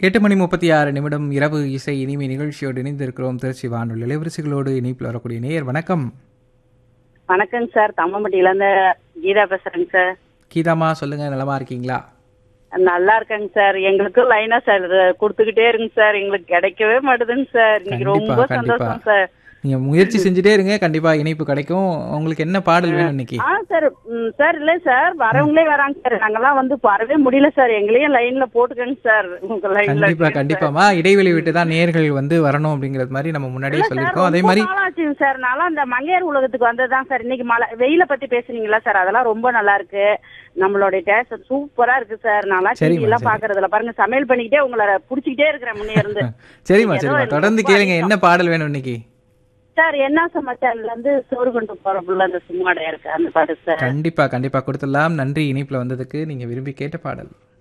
எட்டு மணி முப்பத்தி ஆறு நிமிடம் இரவு இசை இனிமை நிகழ்ச்சியோடு இணைந்திருக்கிறோம் திருச்சி வானொலி இளவரசிகளோடு இணைப்பில் வரக்கூடிய நேயர் வணக்கம் வணக்கங்க சார் தம்மம்பட்டியில இருந்து கீதா பேசுறேங்க சார் கீதாமா சொல்லுங்க நலமா இருக்கீங்களா நல்லா இருக்கேங்க சார் எங்களுக்கு லைனா சார் கொடுத்துக்கிட்டே இருங்க சார் எங்களுக்கு கிடைக்கவே மாட்டுதுங்க சார் இன்னைக்கு கண்டிப்பா, ரொம்ப கண்டிப்பா. சந்தோஷம் சார் நீங்க முயற்சி செஞ்சுட்டே இருங்க கண்டிப்பா இணைப்பு கிடைக்கும் உங்களுக்கு என்ன பாடல் வேணும் இன்னைக்கு ஆ சார் ம், சார் இல்ல சார் வரவங்களே வராங்க சார் நாங்கெல்லாம் வந்து வரவே முடியல சார் எங்களையும் லைன்ல போட்டுக்கங்க சார் உங்க லைன்ல கண்டிப்பா கண்டிப்பாமா இடைவெளி விட்டு தான் நேர்கள் வந்து வரணும் அப்படிங்கறது மாதிரி நம்ம முன்னாடியே சொல்லியிருக்கோம் அதே மாதிரி நாளாச்சுங்க சார் நான்லாம் அந்த மங்கையர் உலகத்துக்கு வந்ததுதான் சார் இன்னைக்கு மழை வெயில பத்தி பேசுனீங்களா சார் அதெல்லாம் ரொம்ப நல்லா இருக்கு நம்மளுடைய டேஸ்ட் சூப்பரா இருக்கு சார் நான்லாம் சரிம்மா, டிவி எல்லாம் சரி. பாக்குறதுல பாருங்க சமையல் பண்ணிக்கிட்டே உங்களை புடிச்சுக்கிட்டே இருக்கிறேன் முன்னே இருந்து சரிம்மா ஏதோ சரிம்மா எனக்கு தொடர்ந்து ரொம்ப கேளுங்க என்ன பாடல் வேணும் இன்னைக்கு சார் என்ன சமாச்சாரம்ல இருந்து சோறு கொண்டு போற புள்ள அந்த சும்மாடையா இருக்கு அந்த பாட்டு சார் கண்டிப்பா கண்டிப்பா கொடுத்துடலாம் நன்றி இணைப்புல வந்ததுக்கு நீங்க விரும்பி கேட்ட பாடல்